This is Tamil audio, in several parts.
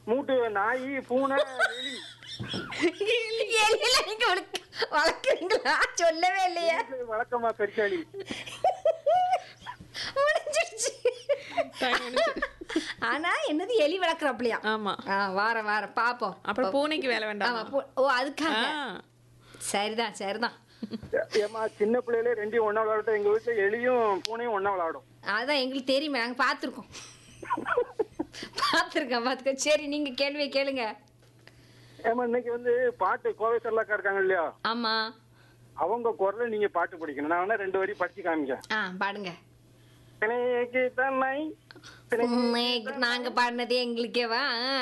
மூட்டு நாய் பூனை எலி எலியில நீங்க வளர்க்க- வளர்க்குறீங்களா சொல்லவே இல்லையே வீட்டுல வழக்கமா பெருச்சாளி முடிஞ்சிருச்சு Time முடிஞ்சிருச்சு. ஆனா என்னது எலி வளர்க்குறாப்லையா ஆமா ஆ வார வாரம் பாப்போம் அப்புறம் பூனைக்கு வேலை ஆமா வேண்டாமா பூ- ஓ அதுக்காக ஆ. சரிதான் சரிதான் ஏமா சின்ன பிள்ளையில ரெண்டையும் ஒண்ணா விளையாட்டும் எங்க வீட்டுல எலியும் பூனையும் ஒண்ணா விளையாடும் அதான் எங்களுக்கு தெரியுமே நாங்க பார்த்துருக்கோம் பார்த்துருக்கோம் பார்த்துக்கோ சரி நீங்க கேள்வியை கேளுங்க ஏமா இன்னைக்கு வந்து பாட்டு கோவை சரலாக்கா இருக்காங்க இல்லையா ஆமா அவங்க குரல்ல நீங்க பாட்டு படிக்கணும் நான் வேணா ரெண்டு வரி படிச்சு காமிக்கேன் ஆ பாடுங்க பிணைக்கு தன்னை உம், நாங்க பாடினதே எங்களுக்கேவா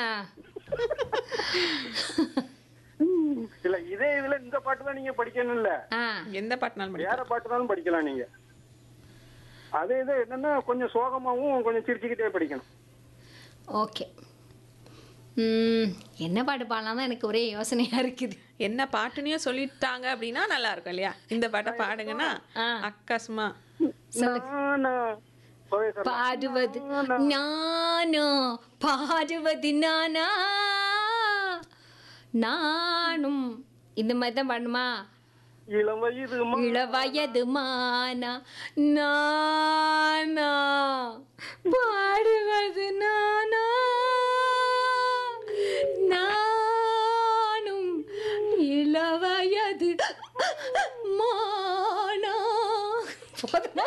இல்ல இதே இதுல இந்த பாட்டு தான் நீங்க படிக்கணும் இல்ல ஆ எந்த பாட்டுனாலும் வேற படிக்கலாம். பாட்டு தான் படிக்கலாம் நீங்க அதே இது என்னன்னா கொஞ்சம் சோகமாவும் கொஞ்சம் சிரிச்சுக்கிட்டே படிக்கணும் ஓகே ம், என்ன பாட்டு பாடலாம் தான் எனக்கு ஒரே யோசனையா இருக்குது என்ன பாட்டுனையும் சொல்லிட்டாங்க அப்படின்னா நல்லா இருக்கும் இல்லையா இந்த பாட்டை பாடுங்கன்னா ஆ. அக்கஸ்மா நானா கோவை சரளா. பாடுவது நானோ பாடுவது நானா நானும் இந்த மாதிரி தான் பாடணுமா இளம் வயது மா- இளவயது மானா நானா பாடுவது நானா நானும் இளவயது மானா போதுமா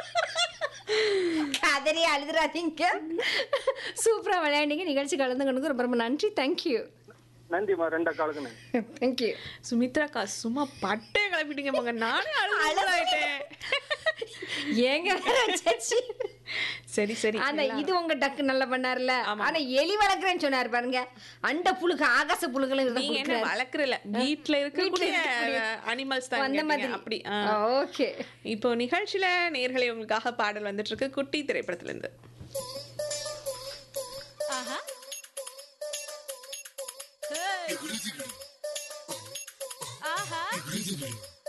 கதறி அழுதுறாதீங்க சூப்பரா விளையாண்டீங்க நிகழ்ச்சி கலந்துக்கணுக்கு ரொம்ப ரொம்ப நன்றி தேங்க்யூ நன்றிமா ரெண்டா காலுக்கு தேங்க்யூ சுமித்ராக்கா சும்மா பட்டே கிளப்பிட்டீங்க போங்க நானே அழுதாயிட்டேன் ஏங்க சச்சி சரி சரி ஆனா இது உங்க டக்கு நல்லா பண்ணாருல ஆமா. ஆனா எலி வளர்க்குறேன்னு சொன்னாரு பாருங்க அண்ட புழுக்கு ஆகாச புழுகளும் இதை நீங்க என்ன கொடுக்குறாரு. வளர்க்கறல வீட்ல இருக்கக்கூடிய இருக்கக்கூடிய அனிமல்ஸ் தான் அந்த கேட்டீங்க. மாதிரி அப்படி ஆ. ஓகே இப்போ நிகழ்ச்சியில நேர்களை உங்களுக்காக பாடல் வந்துட்டு இருக்கு குட்டி திரைப்படத்துல இருந்து ஆஹா